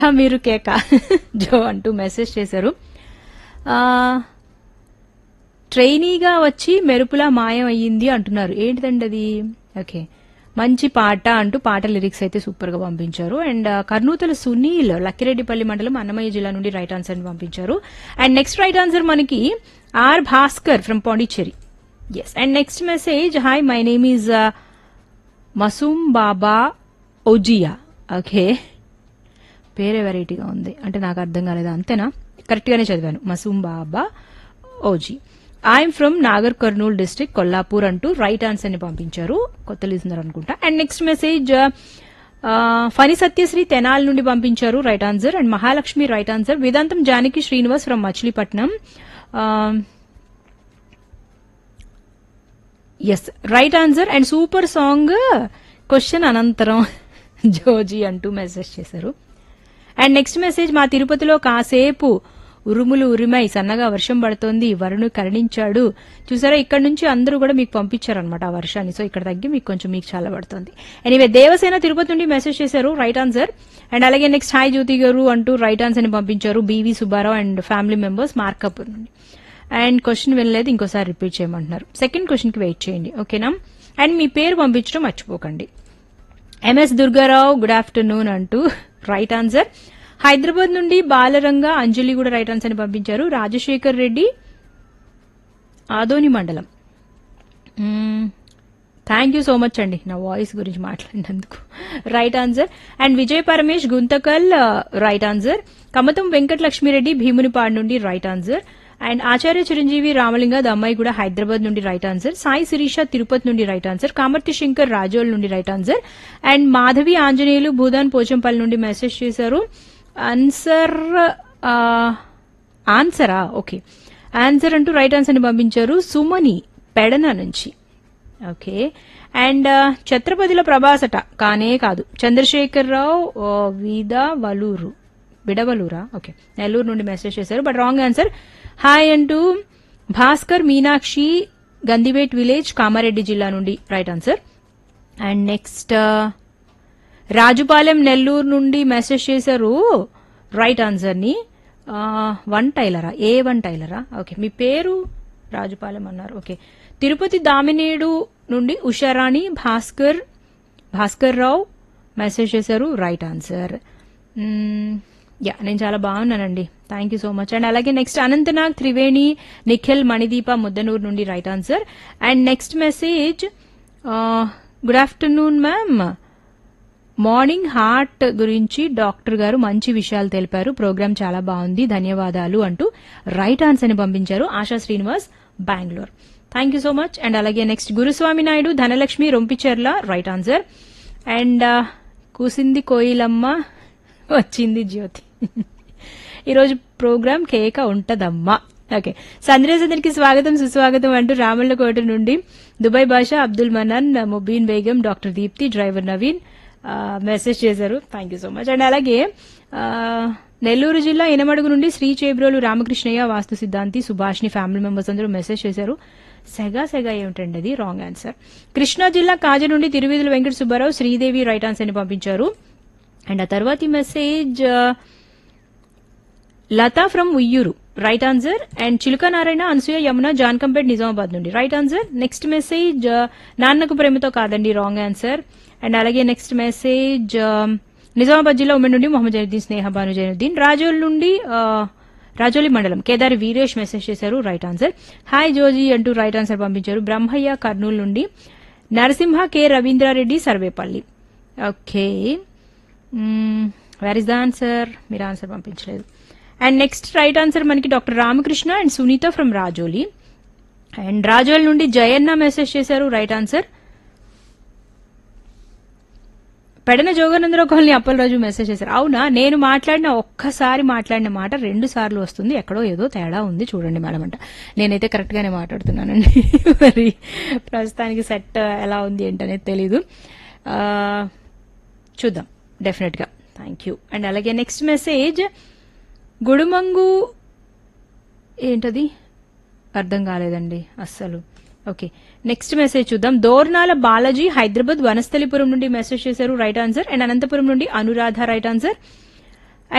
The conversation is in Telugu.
మీరు కేక జో అంటూ మెసేజ్ చేశారు ఆ, ట్రైనీగా వచ్చి మెరుపులా మాయం అయ్యింది అంటున్నారు ఏంటిదండి అది ఓకే మంచి పాట అంటూ పాట లిరిక్స్ అయితే సూపర్ గా పంపించారు అండ్ ఆ, కర్నూతల సునీల్ లక్కిరెడ్డిపల్లి మండలం అన్నమయ్య జిల్లా నుండి రైట్ ఆన్సర్ ని పంపించారు అండ్ నెక్స్ట్ రైట్ ఆన్సర్ మనకి R Bhaskar from Pondicherry yes and next message hi my name is Masoom Baba ఓజియా ఓకే పేరే వెరైటీగా ఉంది అంటే నాకు అర్థం కాలేదు అంతేనా కరెక్ట్ గానే చదివాను మసూమ్ బాబా ఓజీ I'm from Nagar Kurnool district Kollapur అంటూ రైట్ ఆన్సర్ ని పంపించారు కొత్త లిజనర్ అనుకుంటా and next message Phani Satyasri తెనాల్ నుండి పంపించారు right answer and Mahalakshmi right answer Vedantam Janaki Srinivas from Machilipatnam yes right answer and super song question అనంతరం జోజీ అంటూ మెసేజ్ చేశారు అండ్ నెక్స్ట్ మెసేజ్ మా తిరుపతిలో కాసేపు ఉరుములు ఉరిమై సన్నగా వర్షం పడుతోంది వరుణు కరుణించాడు చూసారా ఇక్కడ నుంచి అందరూ కూడా మీకు పంపించారనమాట ఆ వర్షాన్ని సో ఇక్కడ తగ్గి మీకు కొంచెం మీకు చాలా పడుతుంది ఎనీవే దేవసేన తిరుపతి నుండి మెసేజ్ చేశారు రైట్ ఆన్సర్ అండ్ అలాగే నెక్స్ట్ హాయ్ జ్యోతి గారు అంటూ రైట్ ఆన్సర్ ని పంపించారు B V Subbarao and family members మార్కప్ నుండి అండ్ క్వశ్చన్ వినలేదు ఇంకోసారి రిపీట్ చేయమంటున్నారు సెకండ్ క్వశ్చన్ కి వెయిట్ చేయండి ఓకేనా అండ్ మీ పేరు పంపించడం మర్చిపోకండి ఎంఎస్ దుర్గారావు గుడ్ ఆఫ్టర్నూన్ అంటూ రైట్ ఆన్సర్ హైదరాబాద్ నుండి బాలరంగ అంజలి కూడా రైట్ ఆన్సర్ ని పంపించారు రాజశేఖర్ రెడ్డి ఆదోని మండలం థ్యాంక్ యూ సో మచ్ అండి నా వాయిస్ గురించి మాట్లాడినందుకు right answer and Vijay Paramesh Guntakal right answer Kamatam Venkatalakshmireddy Bhimunipadu నుండి right answer and Acharya Chiranjeevi Ramalinga దమ్మాయి కూడా హైదరాబాద్ నుండి రైట్ ఆన్సర్ సాయి శిరీష తిరుపతి నుండి రైట్ ఆన్సర్ కామర్తి శంకర్ రాజోల్ నుండి right answer and Madhavi Anjaneyulu Bhoodan Pochampally నుండి మెసేజ్ చేశారు ఆన్సర్ ఆ, ఆన్సరా ఓకే ఆన్సర్ అంటూ రైట్ ఆన్సర్ ని పంపించారు సుమని పెడన నుంచి ఓకే అండ్ ఛత్రపతిలో ప్రభాసట కానే కాదు చంద్రశేఖరరావు ఆ, వీద వలూరు విడవలూరా ఓకే నెల్లూరు నుండి మెసేజ్ చేశారు బట్ రాంగ్ ఆన్సర్ హాయ్ అంటూ భాస్కర్ మీనాక్షి గందివేట్ విలేజ్ కామారెడ్డి జిల్లా నుండి right answer and next Rajupalem Nellore నుండి మెసేజ్ చేశారు రైట్ ఆన్సర్ ని ఆ, వన్ టైలరా ఏ వన్ టైలరా ఓకే మీ పేరు రాజుపాలెం అన్నారు ఓకే తిరుపతి దామినేడు నుండి ఉషారాణి భాస్కర్ భాస్కర్ రావు మెసేజ్ చేశారు రైట్ ఆన్సర్ మ్మ్, యా నేను చాలా బాగున్నానండి thank you so much and అలాగే నెక్స్ట్ అనంతనాగ్ త్రివేణి నిఖిల్ మణిదీప ముద్దనూరు నుండి right answer and next message good afternoon ma'am morning heart గురించి డాక్టర్ గారు మంచి విషయాలు తెలిపారు ప్రోగ్రామ్ చాలా బాగుంది ధన్యవాదాలు అంటూ రైట్ ఆన్సర్ ని పంపించారు Asha Srinivas Bengaluru thank you so much and అలాగే next Guruswamy Naidu Dhanalakshmi Rompicherla right answer and కూసింది కోయిలమ్మ వచ్చింది జ్యోతి ఈరోజు ప్రోగ్రామ్ కేక ఉంటదమ్మా ఓకే సంద్రేసందరికి స్వాగతం సుస్వాగతం అంటూ రామళ్ళకోట నుండి దుబాయ్ భాష అబ్దుల్ మనాన్ ముబీన్ బేగం డాక్టర్ దీప్తి డ్రైవర్ నవీన్ ఆ, మెసేజ్ చేశారు thank you so much and అలాగే ఆ, నెల్లూరు జిల్లా ఇనమడుగు నుండి శ్రీ చేబ్రోలు రామకృష్ణయ్య వాస్తు సిద్ధాంతి సుభాష్ని ఫ్యామిలీ మెంబర్స్ అందరూ మెసేజ్ చేశారు సెగా సెగా ఏమిటండి అది రాంగ్ ఆన్సర్ కృష్ణా జిల్లా కాజ నుండి తిరువిధుల వెంకట సుబ్బారావు శ్రీదేవి రైట్ ఆన్సర్ ని పంపించారు అండ్ ఆ తర్వాతి message Latha from Uyyuru right answer and Chiluka Narayana Anasuya Yamuna Jankampet Nizamabad నుండి right answer next message Nannaku Prematho కాదండి రాంగ్ ఆన్సర్ అండ్ అలాగే నెక్స్ట్ మెసేజ్ నిజామాబాద్ జిల్లా ఉమెన్ నుండి మొహమ్మద్ జైనుద్దీన్ స్నేహ భాను జైనుద్దీన్ రాజోల్ నుండి ఆ, రాజోలి మండలం కేదారి వీరేష్ మెసేజ్ చేశారు రైట్ ఆన్సర్ హాయ్ జోజీ అంటూ రైట్ ఆన్సర్ పంపించారు బ్రహ్మయ్య కర్నూలు నుండి Narasimha K Ravindrareddy Sarvepalli okay where is the answer మీరు ఆన్సర్ పంపించలేదు అండ్ నెక్స్ట్ రైట్ ఆన్సర్ మనకి doctor Ramakrishna and Sunitha from Rajoli and Rajoli నుండి జయన్న మెసేజ్ చేశారు right answer Pedana Joganandarao colony Appalaraju message చేశారు అవునా నేను మాట్లాడిన ఒక్కసారి మాట్లాడిన మాట రెండు సార్లు వస్తుంది ఎక్కడో ఏదో తేడా ఉంది చూడండి మేడం అంట నేనైతే కరెక్ట్ గానే మాట్లాడుతున్నానండి మరి ప్రస్తుతానికి సెట్ ఎలా ఉంది ఏంటనేది తెలీదు ఆ, చూద్దాం డెఫినెట్ గా థ్యాంక్ యూ అండ్ అలాగే నెక్స్ట్ మెసేజ్ గుడుమంగు ఏంటది అర్థం కాలేదండి అస్సలు ఓకే నెక్స్ట్ మెసేజ్ చూద్దాం దోర్నాల బాలాజీ హైదరాబాద్ వనస్థలిపురం నుండి మెసేజ్ చేశారు రైట్ ఆన్సర్ అండ్ అనంతపురం నుండి అనురాధ రైట్ ఆన్సర్